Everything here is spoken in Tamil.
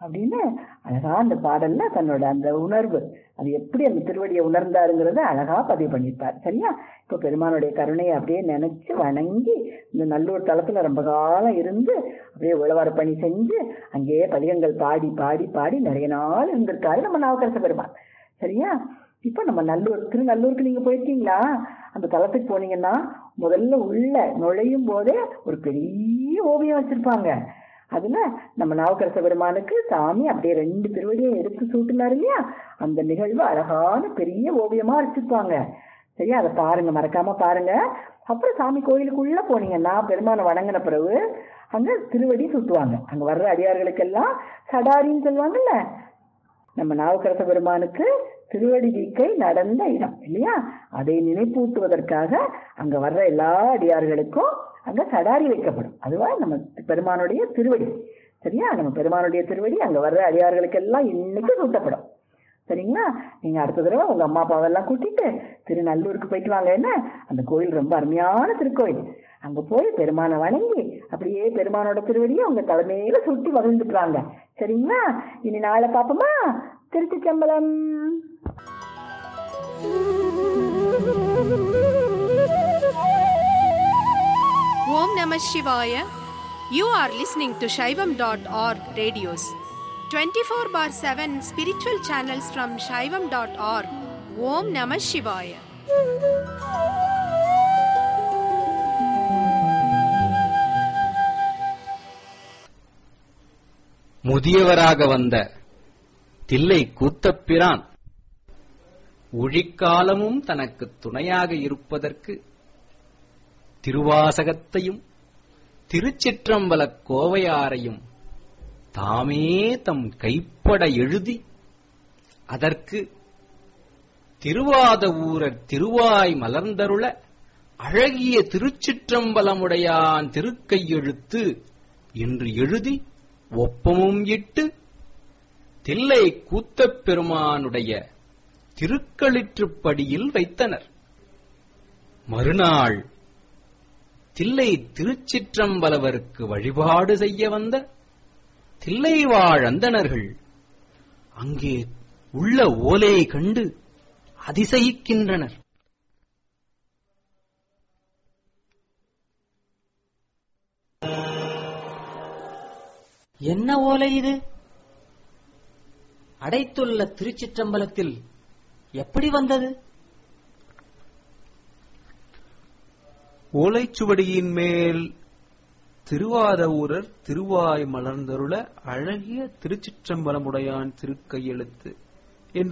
அப்படின்னு அழகா அந்த பாடல்ல தன்னோட அந்த உணர்வு அது எப்படி அந்த திருவடியை உணர்ந்தாருங்கிறத அழகா பதிவு பண்ணியிருப்பார் சரியா இப்போ பெருமானுடைய கருணையை அப்படியே நினைச்சு வணங்கி இந்த நல்லூர் தளத்துல ரொம்ப காலம் இருந்து அப்படியே உழவார பணி செஞ்சு அங்கேயே பதிகங்கள் பாடி பாடி பாடி நிறைய நாள் இருந்திருக்காரு நம்ம நாவுக்கரச பெருமான் சரியா இப்போ நம்ம நல்லூர் திருநல்லூருக்கு நீங்க போயிருக்கீங்களா அந்த தளத்துக்கு போனீங்கன்னா முதல்ல உள்ள நுழையும் போதே ஒரு பெரிய ஓவியம் வச்சிருப்பாங்க அதுல நம்ம நாவுக்கரச பெருமானுக்கு சாமி அப்படியே ரெண்டு திருவடியும் எடுத்து சூட்டினாரு இல்லையா அந்த நிகழ்வு அழகான பெரிய ஓவியமா வச்சிருப்பாங்க சரியா அதை பாருங்க மறக்காம பாருங்க அப்புறம் சாமி கோயிலுக்குள்ள போனீங்கன்னா பெருமானை வணங்கின பிறகு அங்க திருவடி சுட்டுவாங்க அங்க வர்ற அடியார்களுக்கெல்லாம் சடாரின்னு சொல்லுவாங்கல்ல நம்ம நாவுக்கரச பெருமானுக்கு திருவடி வீக்கை நடந்த இடம் இல்லையா அதை நினைப்பூட்டுவதற்காக அங்க வர்ற எல்லா அடியார்களுக்கும் அங்க சடாரி வைக்கப்படும் அதுவா நம்ம பெருமானுடைய திருவடி சரியா நம்ம பெருமானுடைய திருவடி அங்க வர்ற அடியார்களுக்கெல்லாம் இன்னைக்கு சூட்டப்படும் சரிங்களா நீங்க அடுத்த தடவை உங்க அம்மா அப்பாவெல்லாம் கூட்டிட்டு திருநல்லூருக்கு போயிட்டு வாங்க என்ன அந்த கோயில் ரொம்ப அருமையான திருக்கோயில் அங்க போய் பெருமானை வணங்கி அப்படியே பெருமானோட திருவடியை உங்க தலைமையில சுட்டி வகிழ்ந்துக்குறாங்க சரிங்களா இனி நாளை பாப்போமா திருச்சி சம்பளம் Om Namah Shivaya. You are listening to Shaivam.org radios. 24 bar 7 spiritual channels from Shaivam.org. Om Namah Shivaya. முதியவராக வந்த தில்லை கூத்தப்பிரான் உழிக்காலமும் தனக்கு துணையாக இருப்பதற்கு திருவாசகத்தையும் திருச்சிற்றம்பலக் கோவையாரையும் தாமே தம் கைப்பட எழுதி அதற்கு திருவாத ஊரர் திருவாய் மலர்ந்தருள அழகிய திருச்சிற்றம்பலமுடையான் திருக்கையெழுத்து என்று எழுதி ஒப்பமும் இட்டு தில்லை கூத்தப் பெருமானுடைய திருக்களிற்றுப்படியில் வைத்தனர் மறுநாள் தில்லை திருச்சிற்றம்பலவருக்கு வழிபாடு செய்ய வந்த தில்லைவாழ் அந்தணர்கள் அங்கே உள்ள ஓலையை கண்டு அதிசயிக்கின்றனர் என்ன ஓலை இது அடைத்துள்ள திருச்சிற்றம்பலத்தில் எப்படி வந்தது ஓலைச்சுவடியின் மேல் திருவாத ஊரர் திருவாய் மலர்ந்தருள அழகிய திருச்சிற்றம்பலமுடையான் திருக்கையெழுத்து